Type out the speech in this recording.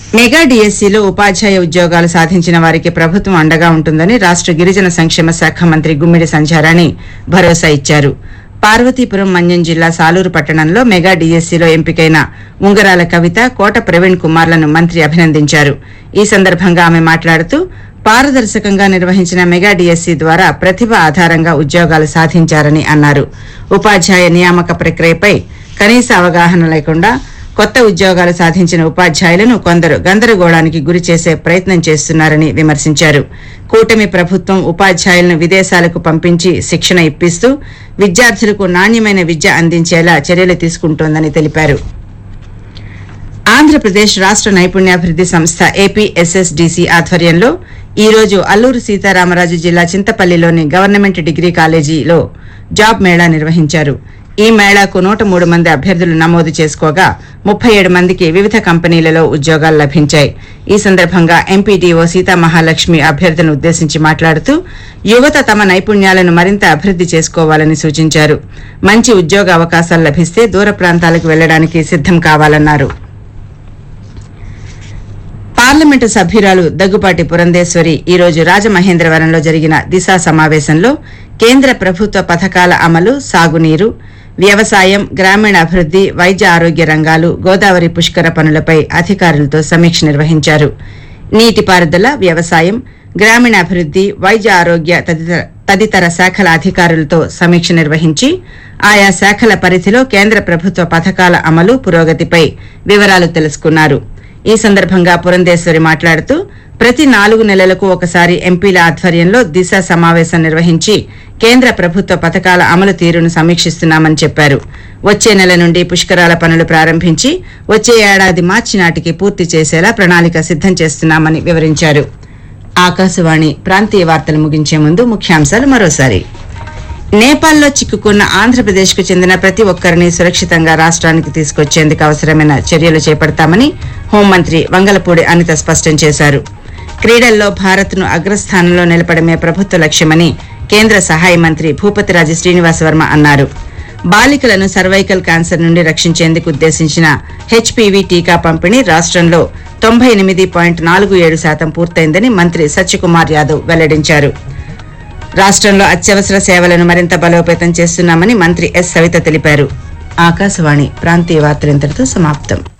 mega డిఎస్సీలో ఉపాధ్యాయ ఉద్యోగాలు సాధించిన వారికి ప్రభుత్వం అండగా ఉంటుందని రాష్ట గిరిజన సంక్షేమ శాఖ మంత్రి గుమ్మిడి సంధ్యారాణి భరోసా ఇచ్చారు పార్వతీపురం మన్యం జిల్లా సాలూరు పట్టణంలో మెగా డిఎస్సీలో ఎంపికైన ఉంగరాల కవిత కోట ప్రవీణ్ కుమార్లను మంత్రి అభినందించారు ఈ సందర్భంగా ఆమె మాట్లాడుతూ పారదర్శకంగా నిర్వహించిన మెగా డిఎస్సీ ద్వారా ప్రతిభ ఆధారంగా ఉద్యోగాలు సాధించారని అన్నారు ఉపాధ్యాయ నియామక ప్రక్రియపై కనీస అవగాహన లేకుండా కొత్త ఉద్యోగాలు సాధించిన ఉపాధ్యాయులను కొందరు గందరగోళానికి గురి చేసే ప్రయత్నం చేస్తున్నారని విమర్శించారు కూటమి ప్రభుత్వం ఉపాధ్యాయులను విదేశాలకు పంపించి శిక్షణ ఇప్పిస్తూ విద్యార్థులకు నాణ్యమైన విద్య అందించేలా చర్యలు తీసుకుంటోందని తెలిపారు ఆంధ్రప్రదేశ్ రాష్ట నైపుణ్యాభివృద్ది సంస్థ ఏపీఎస్ఎస్డిసి ఆధ్వర్యంలో ఈ రోజు అల్లూరు సీతారామరాజు జిల్లా చింతపల్లిలోని గవర్నమెంట్ డిగ్రీ కాలేజీలో జాబ్ మేళా నిర్వహించారు ఈ మేళాకు నూట మూడు మంది అభ్యర్థులు నమోదు చేసుకోగా ముప్పై ఏడు మందికి వివిధ కంపెనీలలో ఉద్యోగాలు లభించాయి ఈ సందర్భంగా ఎంపీడీఓ సీతామహాలక్ష్మి అభ్యర్థులను ఉద్దేశించి మాట్లాడుతూ యువత తమ నైపుణ్యాలను మరింత అభివృద్ది చేసుకోవాలని సూచించారు మంచి ఉద్యోగ అవకాశాలు లభిస్తే దూర ప్రాంతాలకు వెళ్లడానికి సిద్దం కావాలన్నారు పార్లమెంటు సభ్యురాలు దగ్గుపాటి పురంధేశ్వరి ఈ రోజు రాజమహేంద్రవరంలో జరిగిన దిశా సమావేశంలో కేంద్ర ప్రభుత్వ పథకాల అమలు సాగునీరు వ్యవసాయం గ్రామీణాభివృద్ది వైద్య ఆరోగ్య రంగాలు గోదావరి పుష్కర పనులపై అధికారులతో సమీక్ష నిర్వహించారు నీటిపారుదల వ్యవసాయం గ్రామీణాభివృద్ది వైద్య ఆరోగ్య తదితర తదితర శాఖల అధికారులతో సమీక్ష నిర్వహించి ఆయా శాఖల పరిధిలో కేంద్ర ప్రభుత్వ పథకాల అమలు పురోగతిపై వివరాలు తెలుసుకున్నారు ఈ సందర్భంగా పురంధేశ్వరి మాట్లాడుతూ ప్రతి నాలుగు నెలలకు ఒకసారి ఎంపీల ఆధ్వర్యంలో దిశ సమావేశం నిర్వహించి కేంద్ర ప్రభుత్వ పథకాల అమలు తీరును సమీక్షిస్తున్నామని చెప్పారు వచ్చే నెల నుండి పుష్కరాల పనులు ప్రారంభించి వచ్చే ఏడాది మార్చి నాటికి పూర్తి చేసేలా ప్రణాళిక సిద్దం చేస్తున్నామని వివరించారు ఆకాశవాణి ప్రాంతీయ వార్తలు ముగించే ముందు ముఖ్యాంశాలు మరోసారి నేపాల్లో చిక్కుకున్న ఆంధ్రప్రదేశ్కు చెందిన ప్రతి ఒక్కరిని సురక్షితంగా రాష్ట్రానికి తీసుకొచ్చేందుకు అవసరమైన చర్యలు చేపడతామని హోంమంత్రి వంగలపూడి అనిత స్పష్టం చేశారు క్రీడల్లో భారత్ను అగ్రస్థానంలో నిలపడమే ప్రభుత్వ లక్ష్యమని కేంద్ర సహాయ మంత్రి భూపతిరాజు శ్రీనివాసవర్మ అన్నారు బాలికలను సర్వైకల్ క్యాన్సర్ నుండి రక్షించేందుకు ఉద్దేశించిన హెచ్పీవీ టీకా పంపిణీ రాష్ట్రంలో తొంభై ఎనిమిది పాయింట్ నాలుగు ఏడు శాతం పూర్తయిందని మంత్రి సత్యకుమార్ యాదవ్ వెల్లడించారు రాష్ట్రంలో అత్యవసర సేవలను మరింత బలోపేతం చేస్తున్నామని మంత్రి ఎస్ సవిత తెలిపారు ఆకాశవాణి ప్రాంతీయ వార్తలు ఇంతటితో సమాప్తం